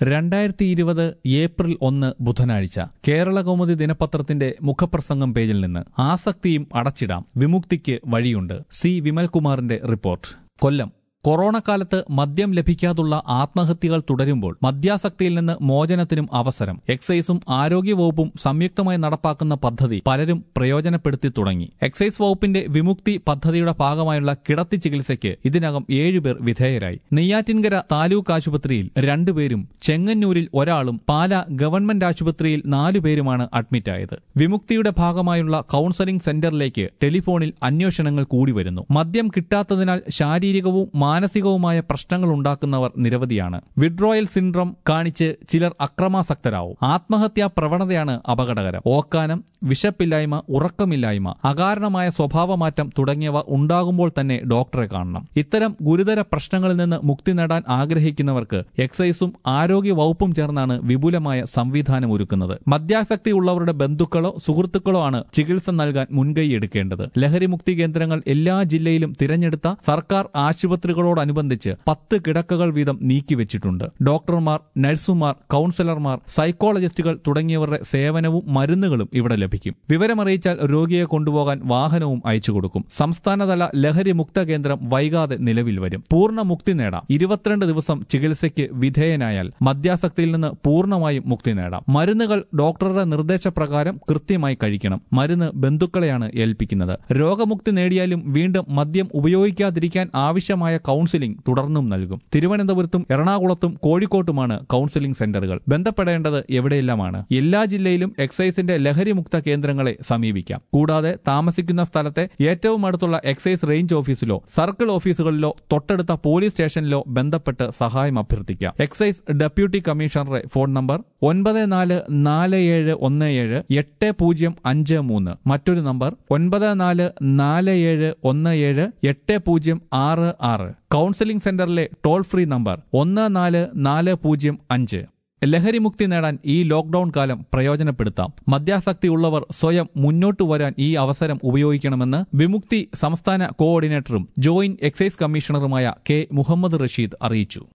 രണ്ടായിരത്തി ഇരുപത് ഏപ്രിൽ ഒന്ന് ബുധനാഴ്ച കേരള കൗമുദി ദിനപത്രത്തിന്റെ മുഖപ്രസംഗം പേജിൽ നിന്ന് ആസക്തിയും അടച്ചിടാം വിമുക്തിക്ക് വഴിയുണ്ട് സി വിമൽകുമാറിന്റെ റിപ്പോർട്ട് കൊല്ലം കൊറോണ കാലത്ത് മദ്യം ലഭിക്കാതുള്ള ആത്മഹത്യകൾ തുടരുമ്പോൾ മദ്യാസക്തിയിൽ നിന്ന് മോചനത്തിനും അവസരം എക്സൈസും ആരോഗ്യവകുപ്പും സംയുക്തമായി നടപ്പാക്കുന്ന പദ്ധതി പലരും പ്രയോജനപ്പെടുത്തി തുടങ്ങി എക്സൈസ് വകുപ്പിന്റെ വിമുക്തി പദ്ധതിയുടെ ഭാഗമായുള്ള കിടത്തി ചികിത്സയ്ക്ക് ഇതിനകം ഏഴുപേർ വിധേയരായി നെയ്യാറ്റിൻകര താലൂക്ക് ആശുപത്രിയിൽ രണ്ടുപേരും ചെങ്ങന്നൂരിൽ ഒരാളും പാല ഗവൺമെന്റ് ആശുപത്രിയിൽ നാലുപേരുമാണ് അഡ്മിറ്റായത് വിമുക്തിയുടെ ഭാഗമായുള്ള കൌൺസലിംഗ് സെന്ററിലേക്ക് ടെലിഫോണിൽ അന്വേഷണങ്ങൾ കൂടി വരുന്നു മദ്യം കിട്ടാത്തതിനാൽ ശാരീരികവും മാനസികവുമായ പ്രശ്നങ്ങൾ ഉണ്ടാക്കുന്നവർ നിരവധിയാണ് വിഡ്രോയൽ സിൻഡ്രം കാണിച്ച് ചിലർ അക്രമാസക്തരാവും ആത്മഹത്യാ പ്രവണതയാണ് അപകടകരം ഓക്കാനം വിശപ്പില്ലായ്മ ഉറക്കമില്ലായ്മ അകാരണമായ സ്വഭാവമാറ്റം തുടങ്ങിയവ ഉണ്ടാകുമ്പോൾ തന്നെ ഡോക്ടറെ കാണണം ഇത്തരം ഗുരുതര പ്രശ്നങ്ങളിൽ നിന്ന് മുക്തി നേടാൻ ആഗ്രഹിക്കുന്നവർക്ക് എക്സൈസും ആരോഗ്യ വകുപ്പും ചേർന്നാണ് വിപുലമായ സംവിധാനം ഒരുക്കുന്നത് മദ്യാസക്തി ഉള്ളവരുടെ ബന്ധുക്കളോ സുഹൃത്തുക്കളോ ആണ് ചികിത്സ നൽകാൻ മുൻകൈ എടുക്കേണ്ടത് ലഹരിമുക്തി കേന്ദ്രങ്ങൾ എല്ലാ ജില്ലയിലും തിരഞ്ഞെടുത്ത സർക്കാർ ആശുപത്രികൾ ോടനുബന്ധിച്ച് പത്ത് കിടക്കകൾ വീതം നീക്കിവെച്ചിട്ടുണ്ട് ഡോക്ടർമാർ നഴ്സുമാർ കൌൺസിലർമാർ സൈക്കോളജിസ്റ്റുകൾ തുടങ്ങിയവരുടെ സേവനവും മരുന്നുകളും ഇവിടെ ലഭിക്കും വിവരമറിയിച്ചാൽ രോഗിയെ കൊണ്ടുപോകാൻ വാഹനവും അയച്ചു കൊടുക്കും സംസ്ഥാനതല ലഹരി മുക്ത കേന്ദ്രം വൈകാതെ നിലവിൽ വരും പൂർണ്ണ മുക്തി നേടാം ഇരുപത്തിരണ്ട് ദിവസം ചികിത്സയ്ക്ക് വിധേയനായാൽ മദ്യാസക്തിയിൽ നിന്ന് പൂർണ്ണമായും മുക്തി നേടാം മരുന്നുകൾ ഡോക്ടറുടെ നിർദ്ദേശപ്രകാരം കൃത്യമായി കഴിക്കണം മരുന്ന് ബന്ധുക്കളെയാണ് ഏൽപ്പിക്കുന്നത് രോഗമുക്തി നേടിയാലും വീണ്ടും മദ്യം ഉപയോഗിക്കാതിരിക്കാൻ ആവശ്യമായ കൌൺസിലിംഗ് തുടർന്നും നൽകും തിരുവനന്തപുരത്തും എറണാകുളത്തും കോഴിക്കോട്ടുമാണ് കൌൺസിലിംഗ് സെന്ററുകൾ ബന്ധപ്പെടേണ്ടത് എവിടെയെല്ലാമാണ് എല്ലാ ജില്ലയിലും എക്സൈസിന്റെ ലഹരിമുക്ത കേന്ദ്രങ്ങളെ സമീപിക്കാം കൂടാതെ താമസിക്കുന്ന സ്ഥലത്തെ ഏറ്റവും അടുത്തുള്ള എക്സൈസ് റേഞ്ച് ഓഫീസിലോ സർക്കിൾ ഓഫീസുകളിലോ തൊട്ടടുത്ത പോലീസ് സ്റ്റേഷനിലോ ബന്ധപ്പെട്ട് സഹായം അഭ്യർത്ഥിക്കാം എക്സൈസ് ഡെപ്യൂട്ടി കമ്മീഷണറുടെ ഫോൺ നമ്പർ ഒൻപത് നാല് നാല് ഏഴ് ഒന്ന് ഏഴ് എട്ട് പൂജ്യം അഞ്ച് മൂന്ന് മറ്റൊരു നമ്പർ ഒൻപത് നാല് നാല് ഏഴ് ഒന്ന് ഏഴ് എട്ട് പൂജ്യം ആറ് ആറ് കൌൺസിലിംഗ് സെന്ററിലെ ടോൾ ഫ്രീ നമ്പർ ഒന്ന് നാല് നാല് പൂജ്യം അഞ്ച് ലഹരിമുക്തി നേടാൻ ഈ ലോക്ഡൌൺ കാലം പ്രയോജനപ്പെടുത്താം മദ്യാസക്തി ഉള്ളവർ സ്വയം മുന്നോട്ടു വരാൻ ഈ അവസരം ഉപയോഗിക്കണമെന്ന് വിമുക്തി സംസ്ഥാന കോർഡിനേറ്ററും ജോയിന്റ് എക്സൈസ് കമ്മീഷണറുമായ കെ മുഹമ്മദ് റഷീദ് അറിയിച്ചു